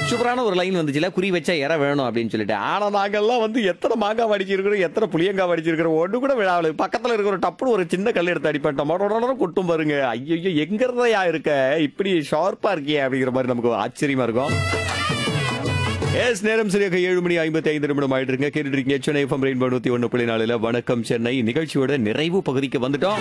சூப்பரான ஒரு லைன் வந்துச்சுல குறி வச்சா இற வேணும் அப்படின்னு சொல்லிட்டு ஆனா நாங்கெல்லாம் வந்து எத்தனை மாங்காய் வடிச்சிருக்கிறோம் எத்தனை புளியங்காய் வடிச்சிருக்கிறோம் ஒண்ணு கூட விழாவில் பக்கத்துல இருக்கிற ஒரு டப்புனு ஒரு சின்ன கல் எடுத்து அடிப்பேன் டொமோட்டோ கொட்டும் பாருங்க ஐயோ எங்க இருந்தையா இருக்க இப்படி ஷார்ப்பா இருக்கியே அப்படிங்கிற மாதிரி நமக்கு ஆச்சரியமா இருக்கும் எஸ் நேரம் சரியாக ஏழு மணி ஐம்பத்தி ஐந்து நிமிடம் ஆயிட்டு இருங்க கேட்டுட்டு இருக்கீங்க சென்னை எஃப்எம் ரெயின்போ நூத்தி ஒன்று புள்ளி நாலுல வணக்கம் சென்னை நிகழ்ச்சியோட நிறைவு பகுதிக்கு வந்துட்டோம்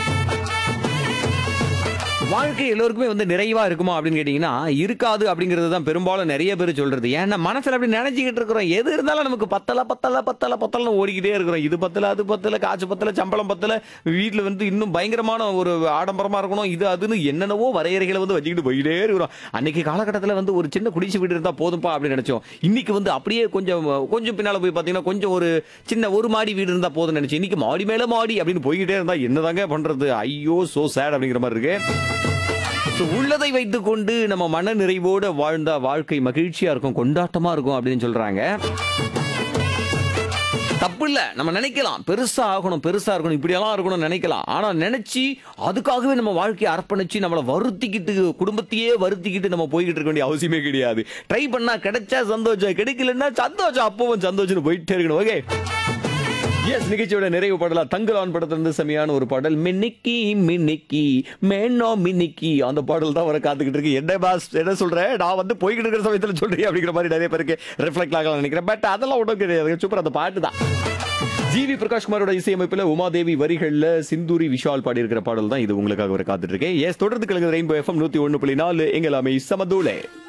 வாழ்க்கை எல்லோருக்குமே வந்து நிறைவா இருக்குமா அப்படின்னு கேட்டீங்கன்னா இருக்காது அப்படிங்கிறது தான் பெரும்பாலும் நிறைய பேர் சொல்றது ஏன்னா மனசுல அப்படி நினைச்சுக்கிட்டு இருக்கிறோம் எது இருந்தாலும் நமக்கு பத்தல பத்தல பத்தல பத்தல ஓடிக்கிட்டே இருக்கிறோம் இது பத்தல அது பத்தல காசு பத்தல சம்பளம் பத்தல வீட்டுல வந்து இன்னும் பயங்கரமான ஒரு ஆடம்பரமா இருக்கணும் இது அதுன்னு என்னென்னவோ வரையறைகளை வந்து வச்சுக்கிட்டு போயிட்டே இருக்கிறோம் அன்னைக்கு காலகட்டத்தில் வந்து ஒரு சின்ன குடிசை வீடு இருந்தா போதும்பா அப்படின்னு நினைச்சோம் இன்னைக்கு வந்து அப்படியே கொஞ்சம் கொஞ்சம் பின்னால போய் பாத்தீங்கன்னா கொஞ்சம் ஒரு சின்ன ஒரு மாடி வீடு இருந்தா போதும்னு நினைச்சேன் இன்னைக்கு மாடி மேல மாடி அப்படின்னு போய்கிட்டே இருந்தா என்னதாங்க பண்றது ஐயோ சோ சேட் அப்படிங்கிற மாதிரி இருக்கு So, உள்ளதை வைத்துக் கொண்டு நம்ம மன நிறைவோட வாழ்ந்தா வாழ்க்கை மகிழ்ச்சியா இருக்கும் கொண்டாட்டமா இருக்கும் அப்படின்னு சொல்றாங்க தப்பு இல்ல நம்ம நினைக்கலாம் பெருசா ஆகணும் பெருசா இருக்கணும் இப்படியெல்லாம் இருக்கணும்னு நினைக்கலாம் ஆனா நினைச்சு அதுக்காகவே நம்ம வாழ்க்கையை அர்ப்பணிச்சு நம்மளை வருத்திக்கிட்டு குடும்பத்தையே வருத்திக்கிட்டு நம்ம போய்கிட்டு இருக்க வேண்டிய அவசியமே கிடையாது ட்ரை பண்ணா கிடைச்சா சந்தோஷம் கிடைக்கலன்னா சந்தோஷம் அப்பவும் சந்தோஷம் போயிட்டே இருக்கணும் ஓகே எஸ் நிகழ்ச்சியோட நிறைவு பாடலா தங்கலான் படத்துல இருந்து செமையான ஒரு பாடல் மின்னிக்கி மின்னிக்கி மேனோ மின்னிக்கி அந்த பாடல் தான் வர காத்துக்கிட்டு இருக்கு என்ன பாஸ் என்ன சொல்றேன் நான் வந்து போய்கிட்டு இருக்கிற சமயத்துல சொல்றேன் அப்படிங்கிற மாதிரி நிறைய பேருக்கு ரிஃப்ளெக்ட் ஆகலாம் நினைக்கிறேன் பட் அதெல்லாம் ஒன்றும் கிடையாது சூப்பர் அந்த பாட்டு தான் ஜிவி பிரகாஷ்குமாரோட இசையமைப்பில் உமாதேவி வரிகள்ல சிந்தூரி விஷால் பாடி இருக்கிற பாடல் தான் இது உங்களுக்காக வர காத்துட்டு இருக்கேன் எஸ் தொடர்ந்து கலந்து ரெயின்போ எஃப்எம் நூத்தி ஒன்று புள்ளி நாலு எங்களாமே சமதூளே